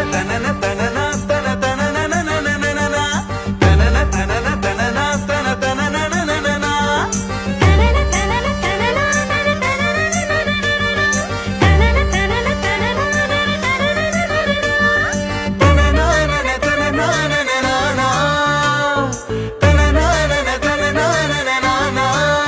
தனன தனனா தன தனனனனனனனனா. தனன தனன தனனா தன தனனனனனனா. தனனானன தனனானனனானா. தனனானன தனனானனனானா.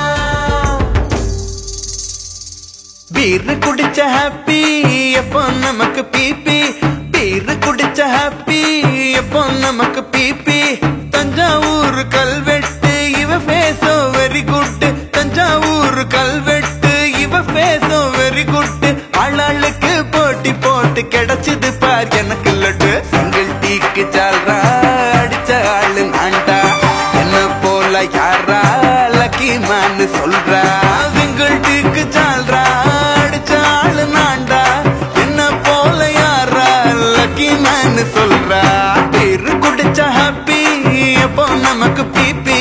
பீர் குடிச்ச ஹாப்பி எப்போ நமக்கு பிபி பீர் குடிச்ச ஹாப்பி எப்போ நமக்கு பிபி தஞ்சாவூர் கல்வெட்டு இவ பேசோ வெரி குட் தஞ்சாவூர் கல்வெட்டு இவ பேசோ வெரி குட் ஆளாளுக்கு போட்டி போட்டு கிடைச்சது பார் எனக்கு லட்டு சிங்கிள் டீக்கு சால்ரா அடிச்ச ஆளு நான்டா என்ன போல யாரா லக்கி மான்னு சொல்றா சிங்கிள் டீக்கு சால்ரா அடிச்ச ஆளு நான்டா என்ன போல யாரா லக்கி மான்னு சொல்றா பேரு குடிச்ச ஹாப்பி எப்போ நமக்கு பிபி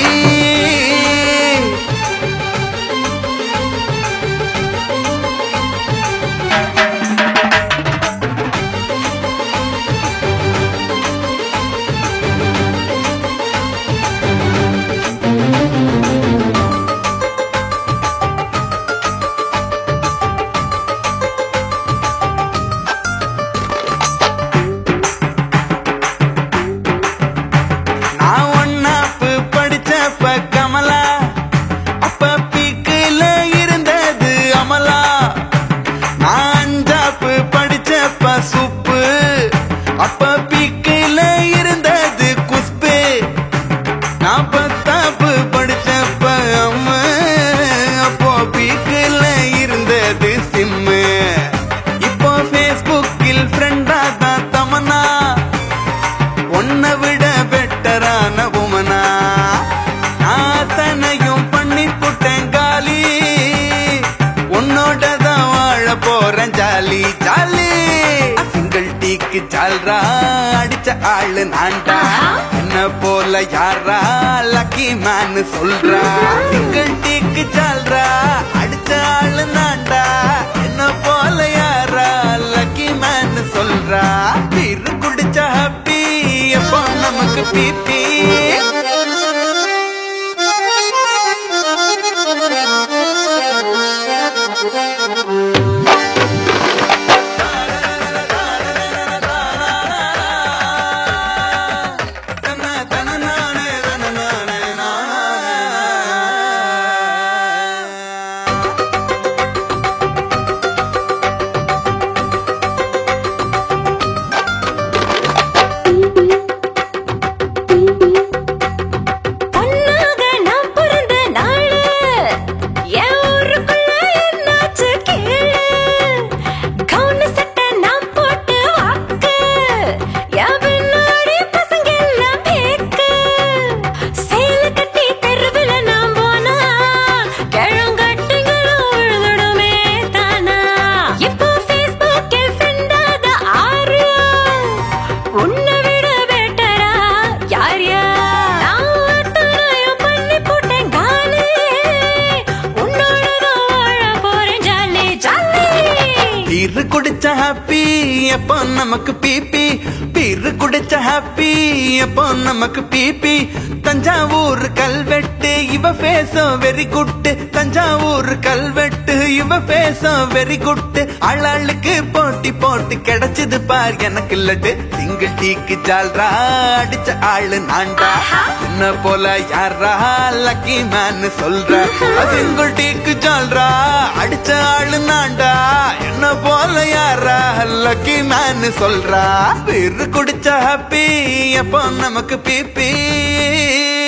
நான் ஒன்னாப்பு படிச்சப்ப கமலா அப்ப பீக்குல இருந்தது அமலா நான் அஞ்சாப்பு படிச்சப்ப சுப்பு அப்ப பீக்குல இருந்தது குஸ்பு நான் பத்தாப்பு படிச்சப்ப அம்மா அப்போ பீக்குல இருந்தது சிம்மு இப்போ ஃபேஸ்புக்கில் ஃப்ரெண்டா தான் தமனா உன்னை விட பெட்டரான உமனா நான் தன்னையும் பண்ணி புட்டேன் காலி உன்னோட தான் வாழ போறேன் ஜாலி ஜாலி சிங்கிள் டீக்கு ஜால்ரா அடிச்ச ஆளு நான்டா என்ன போல யாரா லக்கி மேன் சொல்றா சிங்கிள் டீக்கு ஜால்ரா அடிச்ச ஆளு நான்டா என்ன போல யாரா லக்கி மேன் சொல்றா பீர் குடிச்ச ஹாப்பி எப்போ நமக்கு பிபி பொன்னாக நான் பிறந்த நாளு என் ஊருக்குள்ள என்னாச்சு கேளு கவுனு சட்டை நான் போட்டு வாக்கு என் பின்னாடி பசங்க எல்லாம் பேக்கு சேல கட்டி தெருவில் நான் போனா கிழங்கட்டுங்களும் விழுந்துடுமே தானா இப்போ ஃபேஸ்புக்கில் ஃப்ரெண்டாத ஆறு உன்னை விட பெட்டரா யார் யார் நான் ஒருத்தரையும் பண்ணி போட்டேன் காலி உன்னோட தான் வாழ போறேன் ஜாலி ஜாலி பீர் குடிச்ச ஹாப்பி எப்போ நமக்கு பிபி பீர் குடிச்ச ஹாப்பி எப்போ நமக்கு பிபி தஞ்சாவூர் கல்வெட்டு இவ பேசும் வெரி குட் தஞ்சாவூர் கல்வெட்டு இவ பேசும் வெரி குட் ஆளாளுக்கு போட்டி போட்டு கிடைச்சது பார் எனக்கு லட்டு சிங்கிள் டீக்கு ஜால்ரா அடிச்ச ஆளு நான்டா என்ன போல யாரா லக்கி மேன் சொல்ற சிங்கிள் டீக்கு ஜால்ரா அடிச்ச ஆளு நான்டா என்ன போல யாரா லக்கி மேன் சொல்றா பேரு குடிச்ச ஹாப்பி எப்போ நமக்கு பிபி